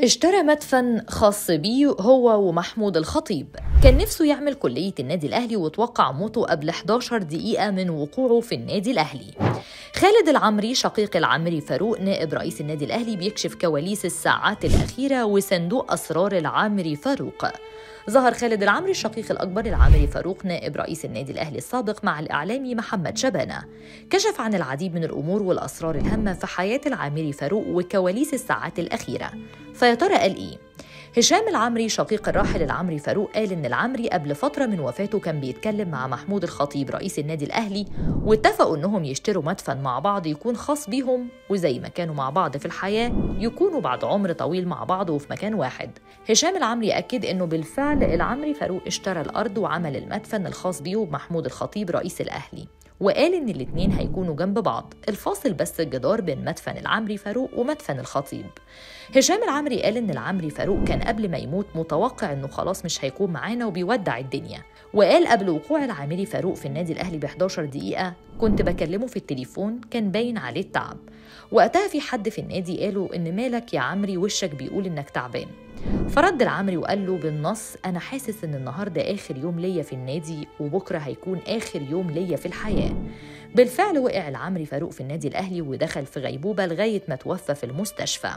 اشترى مدفن خاص بيه هو ومحمود الخطيب كان نفسه يعمل كلية النادي الأهلي وتوقع موته قبل 11 دقيقة من وقوعه في النادي الأهلي خالد العمري شقيق العمري فاروق نائب رئيس النادي الأهلي بيكشف كواليس الساعات الأخيرة وصندوق أسرار العمري فاروق ظهر خالد العمري الشقيق الأكبر العامري فاروق نائب رئيس النادي الأهلي السابق مع الإعلامي محمد شبانة كشف عن العديد من الأمور والأسرار الهامة في حياة العامري فاروق وكواليس الساعات الأخيرة فيا ترى قال إيه؟ هشام العمري شقيق الراحل العمري فاروق قال ان العمري قبل فتره من وفاته كان بيتكلم مع محمود الخطيب رئيس النادي الاهلي واتفقوا انهم يشتروا مدفن مع بعض يكون خاص بيهم وزي ما كانوا مع بعض في الحياه يكونوا بعد عمر طويل مع بعض وفي مكان واحد هشام العمري اكد انه بالفعل العمري فاروق اشترى الارض وعمل المدفن الخاص بيه وبمحمود الخطيب رئيس الاهلي وقال إن الاتنين هيكونوا جنب بعض الفاصل بس الجدار بين مدفن العمري فاروق ومدفن الخطيب هشام العمري قال إن العمري فاروق كان قبل ما يموت متوقع إنه خلاص مش هيكون معانا وبيودع الدنيا وقال قبل وقوع العامري فاروق في النادي الأهلي ب 11 دقيقة كنت بكلمه في التليفون كان باين عليه التعب وقتها في حد في النادي قالوا إن مالك يا عمري وشك بيقول إنك تعبان فرد العمري وقال له بالنص أنا حاسس إن النهاردة آخر يوم ليا في النادي وبكرة هيكون آخر يوم ليا في الحياة بالفعل وقع العمري فاروق في النادي الأهلي ودخل في غيبوبة لغاية ما توفى في المستشفى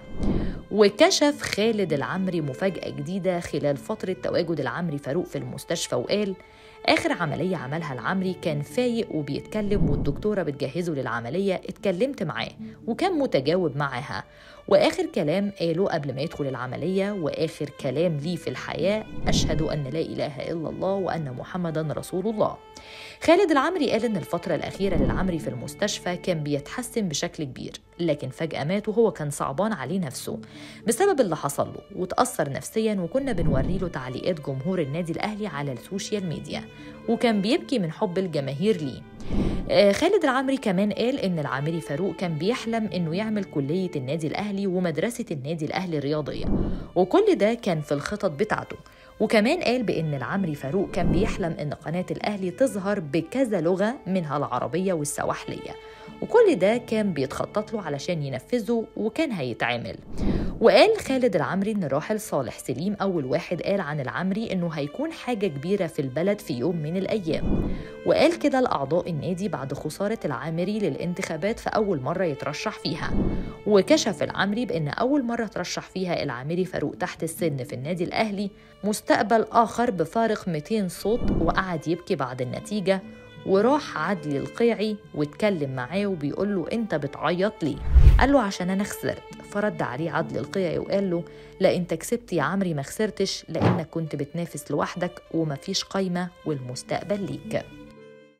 وكشف خالد العمري مفاجأة جديدة خلال فترة تواجد العمري فاروق في المستشفى وقال آخر عملية عملها العمري كان فايق وبيتكلم والدكتورة بتجهزه للعملية اتكلمت معاه وكان متجاوب معاها وآخر كلام قاله قبل ما يدخل العملية وآخر كلام ليه في الحياة أشهد أن لا إله إلا الله وأن محمدا رسول الله خالد العمري قال إن الفترة الأخيرة للعمري في المستشفى كان بيتحسن بشكل كبير لكن فجأة مات وهو كان صعبان عليه نفسه بسبب اللي حصل له وتأثر نفسيا وكنا بنوري له تعليقات جمهور النادي الأهلي على السوشيال ميديا وكان بيبكي من حب الجماهير ليه آه، خالد العمري كمان قال إن العامري فاروق كان بيحلم إنه يعمل كلية النادي الأهلي ومدرسة النادي الأهلي الرياضية وكل ده كان في الخطط بتاعته وكمان قال بأن العمري فاروق كان بيحلم أن قناة الأهلي تظهر بكذا لغة منها العربية والسواحلية وكل ده كان بيتخطط له علشان ينفذه وكان هيتعمل وقال خالد العمري ان الراحل صالح سليم اول واحد قال عن العمري انه هيكون حاجه كبيره في البلد في يوم من الايام وقال كده لاعضاء النادي بعد خساره العامري للانتخابات في اول مره يترشح فيها وكشف العمري بان اول مره ترشح فيها العامري فاروق تحت السن في النادي الاهلي مستقبل اخر بفارق 200 صوت وقعد يبكي بعد النتيجه وراح عدلي القيعي واتكلم معاه وبيقول له انت بتعيط ليه قال له عشان انا خسرت فرد عليه عدل القيعي وقال له لا انت كسبت يا عمري ما خسرتش لانك كنت بتنافس لوحدك ومفيش قايمه والمستقبل ليك